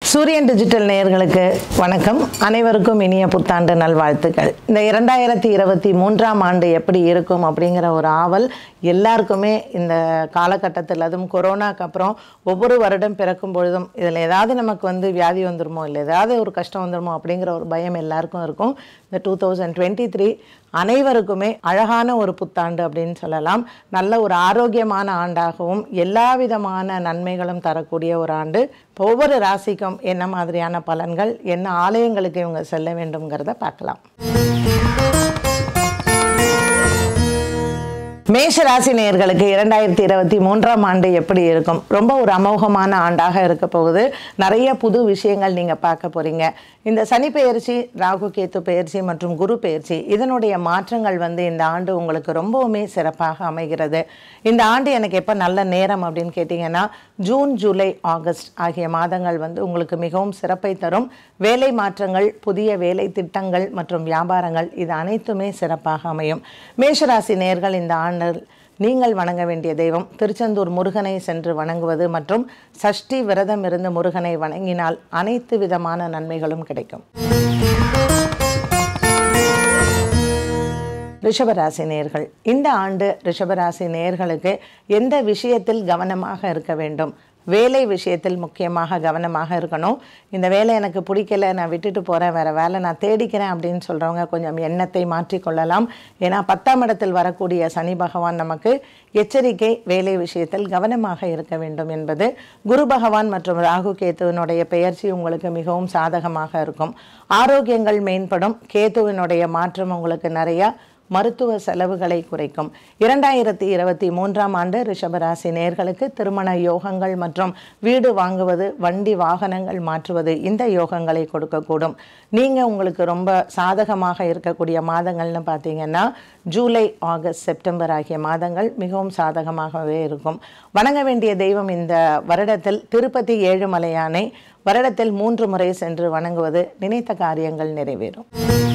சூரியன் டிஜிட்டல் நேயர்களுக்கு வணக்கம் அனைவருக்கும் இனிய புத்தாண்டு நல்வாழ்த்துக்கள் இந்த இரண்டாயிரத்தி இருபத்தி மூன்றாம் ஆண்டு எப்படி இருக்கும் அப்படிங்கிற ஒரு ஆவல் எல்லாருக்குமே இந்த காலகட்டத்தில் அதுவும் கொரோனாக்கு அப்புறம் ஒவ்வொரு வருடம் பிறக்கும் பொழுதும் இதில் ஏதாவது நமக்கு வந்து வியாதி வந்துருமோ இல்லை ஏதாவது ஒரு கஷ்டம் வந்துருமோ அப்படிங்கிற ஒரு பயம் எல்லாருக்கும் இருக்கும் இந்த டூ தௌசண்ட் டுவெண்ட்டி த்ரீ அனைவருக்குமே அழகான ஒரு புத்தாண்டு அப்படின்னு சொல்லலாம் நல்ல ஒரு ஆரோக்கியமான ஆண்டாகவும் எல்லா விதமான நன்மைகளும் தரக்கூடிய ஒரு ஆண்டு இப்போ ஒவ்வொரு ராசிக்கும் என்ன மாதிரியான பலன்கள் என்ன ஆலயங்களுக்கு இவங்க செல்ல வேண்டும்ங்கிறத பார்க்கலாம் மேஷ ராசி நேயர்களுக்கு இரண்டாயிரத்தி இருபத்தி மூன்றாம் ஆண்டு எப்படி இருக்கும் ரொம்ப ஒரு அமோகமான ஆண்டாக இருக்க போகுது நிறைய புது விஷயங்கள் நீங்கள் பார்க்க போகிறீங்க இந்த சனி பெயர்ச்சி ராகு கேத்து பெயர்ச்சி மற்றும் குரு பெயர்ச்சி இதனுடைய மாற்றங்கள் வந்து இந்த ஆண்டு உங்களுக்கு ரொம்பவுமே சிறப்பாக அமைகிறது இந்த ஆண்டு எனக்கு எப்போ நல்ல நேரம் அப்படின்னு கேட்டிங்கன்னா ஜூன் ஜூலை ஆகஸ்ட் ஆகிய மாதங்கள் வந்து உங்களுக்கு மிகவும் சிறப்பை தரும் வேலை மாற்றங்கள் புதிய வேலை திட்டங்கள் மற்றும் வியாபாரங்கள் இது அனைத்துமே சிறப்பாக அமையும் மேஷராசி நேர்கள் இந்த ஆண்டு நீங்கள் வணங்க வேண்டிய தெய்வம் திருச்செந்தூர் முருகனை சென்று வணங்குவது மற்றும் சஷ்டி விரதம் இருந்து முருகனை வணங்கினால் அனைத்து விதமான நன்மைகளும் கிடைக்கும் ரிஷபராசி நேர்கள் இந்த ஆண்டு ரிஷபராசி நேர்களுக்கு எந்த விஷயத்தில் கவனமாக இருக்க வேண்டும் வேலை விஷயத்தில் முக்கியமாக கவனமாக இருக்கணும் இந்த வேலை எனக்கு பிடிக்கல நான் விட்டுட்டு போகிறேன் வேறு வேலை நான் தேடிக்கிறேன் அப்படின்னு சொல்கிறவங்க கொஞ்சம் எண்ணத்தை மாற்றிக்கொள்ளலாம் ஏன்னா பத்தாம் இடத்தில் வரக்கூடிய சனி பகவான் நமக்கு எச்சரிக்கை வேலை விஷயத்தில் கவனமாக இருக்க வேண்டும் என்பது குரு பகவான் மற்றும் ராகு கேத்துவினுடைய பெயர்ச்சி உங்களுக்கு மிகவும் சாதகமாக இருக்கும் ஆரோக்கியங்கள் மேம்படும் கேத்துவினுடைய மாற்றம் உங்களுக்கு நிறையா மருத்துவ செலவுகளை குறைக்கும் இரண்டாயிரத்தி இருபத்தி மூன்றாம் ஆண்டு ரிஷபராசி நேர்களுக்கு திருமண யோகங்கள் மற்றும் வீடு வாங்குவது வண்டி வாகனங்கள் மாற்றுவது இந்த யோகங்களை கொடுக்கக்கூடும் நீங்கள் உங்களுக்கு ரொம்ப சாதகமாக இருக்கக்கூடிய மாதங்கள்னு பார்த்தீங்கன்னா ஜூலை ஆகஸ்ட் செப்டம்பர் ஆகிய மாதங்கள் மிகவும் சாதகமாகவே இருக்கும் வணங்க வேண்டிய தெய்வம் இந்த வருடத்தில் திருப்பதி ஏழுமலையானை வருடத்தில் மூன்று முறை சென்று வணங்குவது நினைத்த காரியங்கள் நிறைவேறும்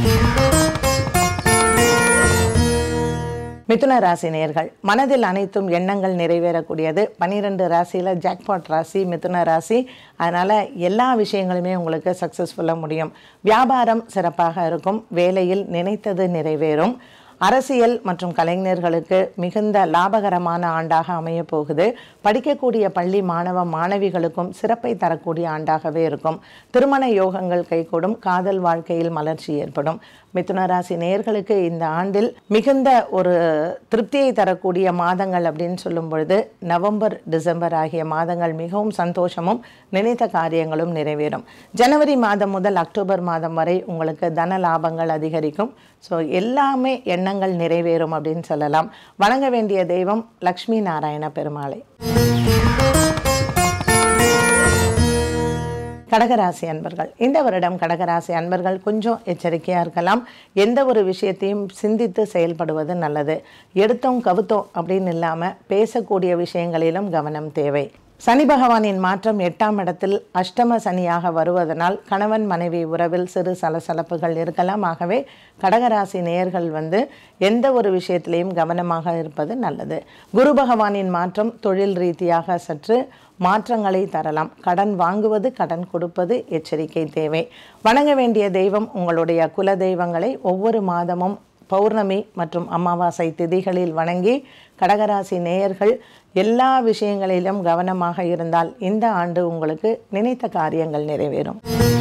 மிதுன ராசி நேர்கள் மனதில் அனைத்தும் எண்ணங்கள் நிறைவேறக்கூடியது பன்னிரெண்டு ராசியில் ஜாக்பாட் ராசி மிதுன ராசி அதனால் எல்லா விஷயங்களுமே உங்களுக்கு சக்ஸஸ்ஃபுல்லாக முடியும் வியாபாரம் சிறப்பாக இருக்கும் வேலையில் நினைத்தது நிறைவேறும் அரசியல் மற்றும் கலைஞர்களுக்கு மிகுந்த லாபகரமான ஆண்டாக அமைய போகுது படிக்கக்கூடிய பள்ளி மாணவ மாணவிகளுக்கும் சிறப்பை தரக்கூடிய ஆண்டாகவே இருக்கும் திருமண யோகங்கள் கைகூடும் காதல் வாழ்க்கையில் மலர்ச்சி ஏற்படும் மிதுன ராசி நேர்களுக்கு இந்த ஆண்டில் மிகுந்த ஒரு திருப்தியை தரக்கூடிய மாதங்கள் அப்படின்னு சொல்லும் பொழுது நவம்பர் டிசம்பர் ஆகிய மாதங்கள் மிகவும் சந்தோஷமும் நினைத்த காரியங்களும் நிறைவேறும் ஜனவரி மாதம் முதல் அக்டோபர் மாதம் வரை உங்களுக்கு தன லாபங்கள் அதிகரிக்கும் ஸோ எல்லாமே எண்ணங்கள் நிறைவேறும் அப்படின்னு சொல்லலாம் வணங்க வேண்டிய தெய்வம் லக்ஷ்மி நாராயண பெருமாளை கடகராசி அன்பர்கள் இந்த வருடம் கடகராசி அன்பர்கள் கொஞ்சம் எச்சரிக்கையாக இருக்கலாம் எந்த ஒரு விஷயத்தையும் சிந்தித்து செயல்படுவது நல்லது எடுத்தோம் கவுத்தோம் அப்படின்னு இல்லாமல் பேசக்கூடிய விஷயங்களிலும் கவனம் தேவை சனி பகவானின் மாற்றம் எட்டாம் இடத்தில் அஷ்டம சனியாக வருவதனால் கணவன் மனைவி உறவில் சிறு சலசலப்புகள் இருக்கலாம் ஆகவே கடகராசி நேயர்கள் வந்து எந்த ஒரு விஷயத்திலையும் கவனமாக இருப்பது நல்லது குரு பகவானின் மாற்றம் தொழில் ரீதியாக சற்று மாற்றங்களை தரலாம் கடன் வாங்குவது கடன் கொடுப்பது எச்சரிக்கை தேவை வணங்க வேண்டிய தெய்வம் உங்களுடைய குல தெய்வங்களை ஒவ்வொரு மாதமும் பௌர்ணமி மற்றும் அமாவாசை திதிகளில் வணங்கி கடகராசி நேயர்கள் எல்லா விஷயங்களிலும் கவனமாக இருந்தால் இந்த ஆண்டு உங்களுக்கு நினைத்த காரியங்கள் நிறைவேறும்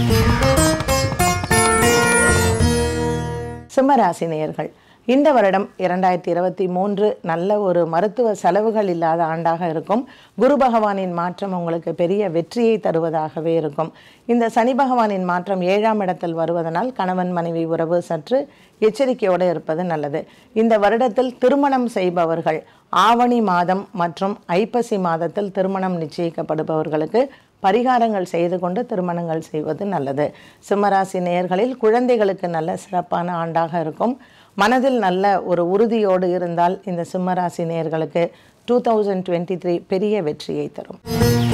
சிம்மராசி நேயர்கள் இந்த வருடம் இரண்டாயிரத்தி இருபத்தி மூன்று நல்ல ஒரு மருத்துவ செலவுகள் இல்லாத ஆண்டாக இருக்கும் குரு பகவானின் மாற்றம் உங்களுக்கு பெரிய வெற்றியை தருவதாகவே இருக்கும் இந்த சனி பகவானின் மாற்றம் ஏழாம் இடத்தில் வருவதனால் கணவன் மனைவி உறவு சற்று எச்சரிக்கையோடு இருப்பது நல்லது இந்த வருடத்தில் திருமணம் செய்பவர்கள் ஆவணி மாதம் மற்றும் ஐப்பசி மாதத்தில் திருமணம் நிச்சயிக்கப்படுபவர்களுக்கு பரிகாரங்கள் செய்து கொண்டு திருமணங்கள் செய்வது நல்லது சிம்மராசி நேயர்களில் குழந்தைகளுக்கு நல்ல சிறப்பான ஆண்டாக இருக்கும் மனதில் நல்ல ஒரு உறுதியோடு இருந்தால் இந்த சிம்மராசி நேயர்களுக்கு டூ தௌசண்ட் டுவெண்ட்டி த்ரீ பெரிய வெற்றியை தரும்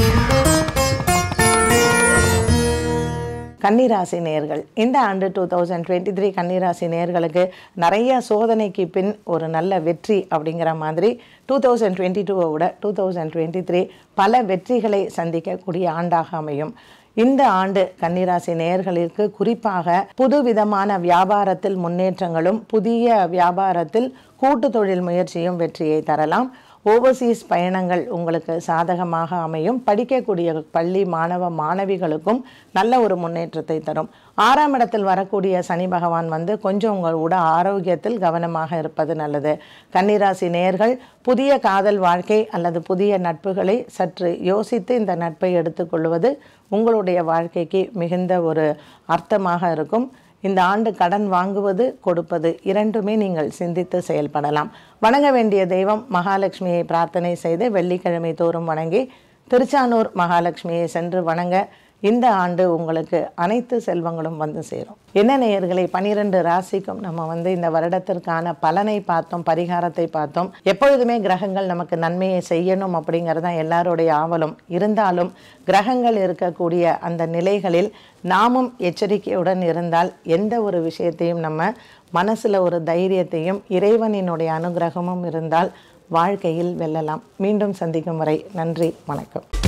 கன்னிராசி நேர்கள் இந்த ஆண்டு டூ தௌசண்ட் டுவெண்ட்டி த்ரீ கன்னிராசி நேர்களுக்கு நிறைய சோதனைக்கு பின் ஒரு நல்ல வெற்றி அப்படிங்கிற மாதிரி டூ தௌசண்ட் டுவெண்ட்டி டூவை விட டூ தௌசண்ட் டுவெண்ட்டி த்ரீ பல வெற்றிகளை சந்திக்கக்கூடிய ஆண்டாக அமையும் இந்த ஆண்டு கன்னிராசி நேயர்களிற்கு குறிப்பாக புது விதமான வியாபாரத்தில் முன்னேற்றங்களும் புதிய வியாபாரத்தில் கூட்டு தொழில் முயற்சியும் வெற்றியை தரலாம் ஓவர்சீஸ் பயணங்கள் உங்களுக்கு சாதகமாக அமையும் படிக்கக்கூடிய பள்ளி மாணவ மாணவிகளுக்கும் நல்ல ஒரு முன்னேற்றத்தை தரும் ஆறாம் இடத்தில் வரக்கூடிய சனி பகவான் வந்து கொஞ்சம் உங்களோட ஆரோக்கியத்தில் கவனமாக இருப்பது நல்லது கன்னிராசி நேர்கள் புதிய காதல் வாழ்க்கை அல்லது புதிய நட்புகளை சற்று யோசித்து இந்த நட்பை எடுத்துக்கொள்வது உங்களுடைய வாழ்க்கைக்கு மிகுந்த ஒரு அர்த்தமாக இருக்கும் இந்த ஆண்டு கடன் வாங்குவது கொடுப்பது இரண்டுமே நீங்கள் சிந்தித்து செயல்படலாம் வணங்க வேண்டிய தெய்வம் மகாலட்சுமியை பிரார்த்தனை செய்து வெள்ளிக்கிழமை தோறும் வணங்கி திருச்சானூர் மகாலட்சுமியை சென்று வணங்க இந்த ஆண்டு உங்களுக்கு அனைத்து செல்வங்களும் வந்து சேரும் என்ன நேயர்களை பனிரெண்டு ராசிக்கும் நம்ம வந்து இந்த வருடத்திற்கான பலனை பார்த்தோம் பரிகாரத்தை பார்த்தோம் எப்பொழுதுமே கிரகங்கள் நமக்கு நன்மையை செய்யணும் அப்படிங்கிறது தான் எல்லாருடைய ஆவலும் இருந்தாலும் கிரகங்கள் இருக்கக்கூடிய அந்த நிலைகளில் நாமும் எச்சரிக்கையுடன் இருந்தால் எந்த ஒரு விஷயத்தையும் நம்ம மனசில் ஒரு தைரியத்தையும் இறைவனினுடைய அனுகிரகமும் இருந்தால் வாழ்க்கையில் வெல்லலாம் மீண்டும் சந்திக்கும் வரை நன்றி வணக்கம்